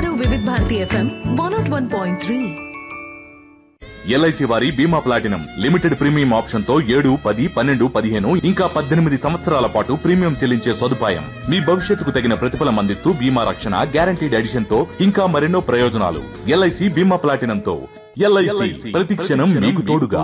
వింటున్నారు Vividh Bharati FM one naught one point three LIC వారి Bima platinum limited premium option తో ఏడు పది పన్నెండు పదిహేను ఇంకా పద్దెనిమిది సంవత్సరాల పాటు ప్రీమియం చెల్లించే సదుపాయం మీ భవిష్యత్తుకు తగిన ప్రతిఫలం అందిస్తూ బీమా రక్షణ గ్యారంటీడ్ ఎడిషన్ తో ఇంకా మరెన్నో ప్రయోజనాలు ఎల్ఐసి బీమా ప్లాటినం తో ఎల్ఐసి ప్రతి క్షణం మీకు తోడుగా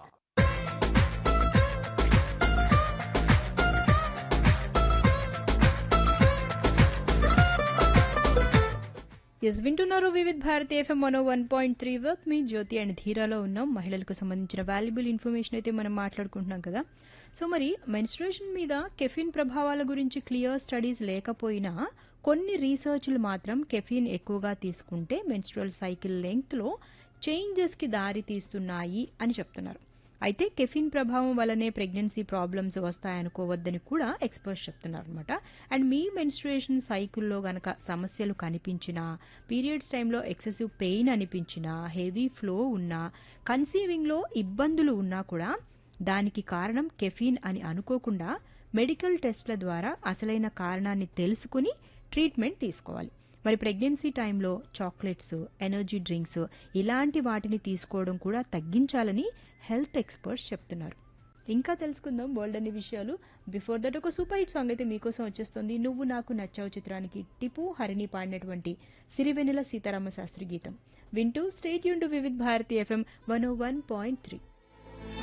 ఎస్ వింటున్నారు Vividh Bharati FM one one point three వర్క్ మీ జ్యోతి అండ్ ధీరాలో ఉన్నాం మహిళలకు సంబంధించిన వాల్యుబుల్ ఇన్ఫర్మేషన్ అయితే మనం మాట్లాడుకుంటున్నాం కదా సో మరి మెన్స్ట్రుయేషన్ మీద కెఫిన్ ప్రభావాల గురించి క్లియర్ స్టడీస్ లేకపోయినా కొన్ని రీసెర్చ్లు మాత్రం కెఫిన్ ఎక్కువగా తీసుకుంటే మెన్స్ట్రువల్ సైకిల్ లెంగ్త్లో చేంజెస్కి దారి తీస్తున్నాయి అని చెప్తున్నారు అయితే కెఫిన్ ప్రభావం వల్లనే ప్రెగ్నెన్సీ ప్రాబ్లమ్స్ వస్తాయనుకోవద్దని కూడా ఎక్స్పర్ట్స్ చెప్తున్నారు అనమాట అండ్ మీ మెన్స్ట్రుయేషన్ సైకిల్లో గనక సమస్యలు కనిపించినా పీరియడ్స్ టైంలో ఎక్సెసివ్ పెయిన్ అనిపించినా హెవీ ఫ్లో ఉన్నా కన్సీవింగ్లో ఇబ్బందులు ఉన్నా కూడా దానికి కారణం కెఫీన్ అని అనుకోకుండా మెడికల్ టెస్ట్ల ద్వారా అసలైన కారణాన్ని తెలుసుకుని ట్రీట్మెంట్ తీసుకోవాలి మరి ప్రెగ్నెన్సీ టైంలో చాక్లెట్స్ ఎనర్జీ డ్రింక్స్ ఇలాంటి వాటిని తీసుకోవడం కూడా తగ్గించాలని హెల్త్ ఎక్స్పర్ట్స్ చెప్తున్నారు ఇంకా తెలుసుకుందాం వరల్డ్ అన్ని విషయాలు బిఫోర్ దట్ ఒక సూపర్ హిట్ సాంగ్ అయితే మీకోసం వచ్చేస్తుంది నువ్వు నాకు నచ్చావు చిత్రానికి టిపు హరిణి పాడినటువంటి సిరివెన్నెల సీతారామ శాస్త్రి గీతం వింటూ స్టేట్ యూన్ to Vividh Bharati FM one oh one point three